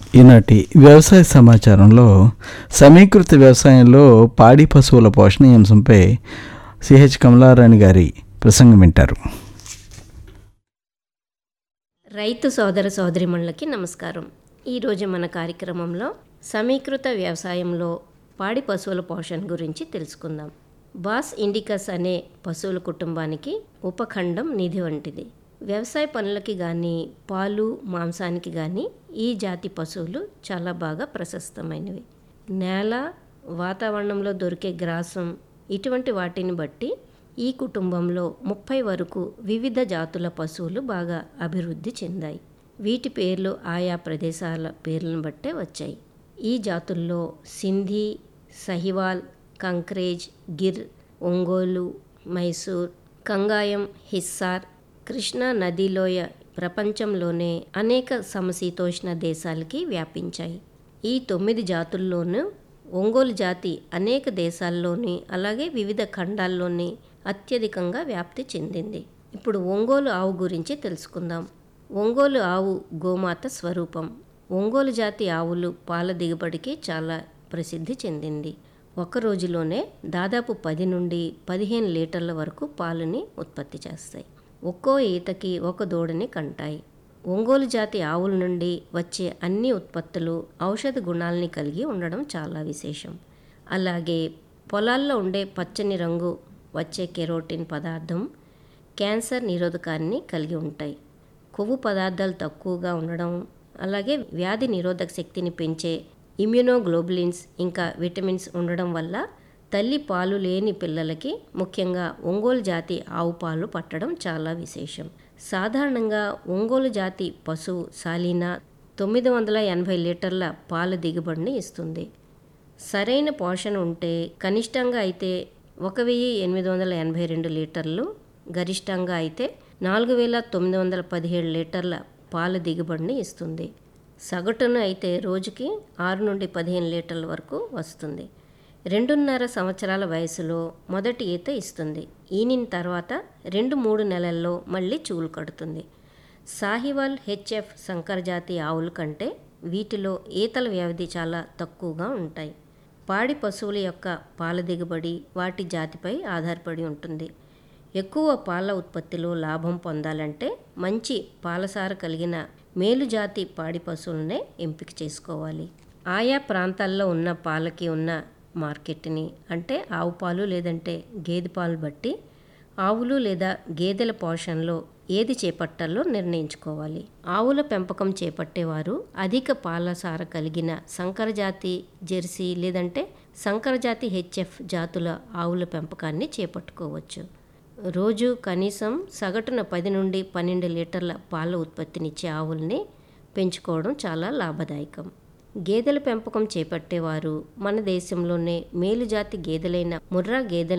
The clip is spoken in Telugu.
ఈనాటి వ్యవసాయ సమాచారంలో సమీకృత వ్యవసాయంలో పాడి పశువుల పోషణ ఈ అంశంపై సిహెచ్ కమలారాణి గారి ప్రసంగం వింటారు రైతు సోదర సోదరిమణులకి నమస్కారం ఈరోజు మన కార్యక్రమంలో సమీకృత వ్యవసాయంలో పాడి పశువుల పోషణ గురించి తెలుసుకుందాం బాస్ ఇండికస్ అనే పశువుల కుటుంబానికి ఉపఖండం నిధి వంటిది వ్యవసాయ పనులకి కానీ పాలు మాంసానికి కానీ ఈ జాతి పశువులు చాలా బాగా ప్రశస్తమైనవి నేల వాతావరణంలో దొరికే గ్రాసం ఇటువంటి వాటిని బట్టి ఈ కుటుంబంలో ముప్పై వరకు వివిధ జాతుల పశువులు బాగా అభివృద్ధి చెందాయి వీటి పేర్లు ఆయా ప్రదేశాల పేర్లను బట్టే వచ్చాయి ఈ జాతుల్లో సింధీ సహివాల్ కంక్రేజ్ గిర్ ఒంగోలు మైసూర్ కంగాయం హిస్సార్ కృష్ణా నదిలోయ ప్రపంచంలోనే అనేక సమశీతోష్ణ దేశాలకి వ్యాపించాయి ఈ తొమ్మిది జాతుల్లోనూ ఒంగోలు జాతి అనేక దేశాల్లోని అలాగే వివిధ ఖండాల్లోని అత్యధికంగా వ్యాప్తి చెందింది ఇప్పుడు ఒంగోలు ఆవు గురించి తెలుసుకుందాం ఒంగోలు ఆవు గోమాత స్వరూపం ఒంగోలు జాతి ఆవులు పాల దిగుబడికి చాలా ప్రసిద్ధి చెందింది ఒక రోజులోనే దాదాపు పది నుండి పదిహేను లీటర్ల వరకు పాలని ఉత్పత్తి చేస్తాయి ఒక్కో ఈతకి ఒక దూడని కంటాయి ఒంగోలు జాతి ఆవుల నుండి వచ్చే అన్ని ఉత్పత్తులు ఔషధ గుణాలని కలిగి ఉండడం చాలా విశేషం అలాగే పొలాల్లో ఉండే పచ్చని రంగు వచ్చే కెరోటిన్ పదార్థం క్యాన్సర్ నిరోధకాన్ని కలిగి ఉంటాయి కొవ్వు పదార్థాలు తక్కువగా ఉండడం అలాగే వ్యాధి నిరోధక శక్తిని పెంచే ఇమ్యునోగ్లోబులిన్స్ ఇంకా విటమిన్స్ ఉండడం వల్ల తల్లి పాలు లేని పిల్లలకి ముఖ్యంగా ఒంగోలు జాతి ఆవు పాలు పట్టడం చాలా విశేషం సాధారణంగా ఒంగోలు జాతి పశువు సాలీనా తొమ్మిది వందల ఎనభై లీటర్ల పాల దిగుబడిని ఇస్తుంది సరైన పోషణ ఉంటే కనిష్టంగా అయితే ఒక వెయ్యి ఎనిమిది వందల ఎనభై రెండు లీటర్లు గరిష్టంగా అయితే నాలుగు వేల తొమ్మిది వందల పదిహేడు లీటర్ల పాల దిగుబడిని ఇస్తుంది సగటున అయితే రోజుకి ఆరు నుండి పదిహేను లీటర్ల వరకు వస్తుంది రెండున్నర సంవత్సరాల వయసులో మొదటి ఈత ఇస్తుంది ఈనిన తర్వాత రెండు మూడు నెలల్లో మళ్ళీ చూలు కడుతుంది సాహివాల్ హెచ్ఎఫ్ సంకరజాతి ఆవుల కంటే వీటిలో ఈతల వ్యవధి చాలా తక్కువగా ఉంటాయి పాడి పశువుల యొక్క పాల దిగుబడి వాటి జాతిపై ఆధారపడి ఉంటుంది ఎక్కువ పాల ఉత్పత్తిలో లాభం పొందాలంటే మంచి పాలసార కలిగిన మేలుజాతి పాడి పశువులనే ఎంపిక చేసుకోవాలి ఆయా ప్రాంతాల్లో ఉన్న పాలకి ఉన్న మార్కెట్ని అంటే ఆవు పాలు లేదంటే గేదె పాలు బట్టి ఆవులు లేదా గేదెల పోషణలో ఏది చేపట్టాలో నిర్ణయించుకోవాలి ఆవుల పెంపకం చేపట్టేవారు అధిక పాలసార కలిగిన సంకరజాతి జెర్సీ లేదంటే సంకరజాతి హెచ్ఎఫ్ జాతుల ఆవుల పెంపకాన్ని చేపట్టుకోవచ్చు రోజు కనీసం సగటున పది నుండి పన్నెండు లీటర్ల పాల ఉత్పత్తినిచ్చే ఆవుల్ని పెంచుకోవడం చాలా లాభదాయకం గేదెల పెంపకం చేపట్టేవారు మన దేశంలోనే మేలుజాతి గేదెలైన ముర్రా గేదెల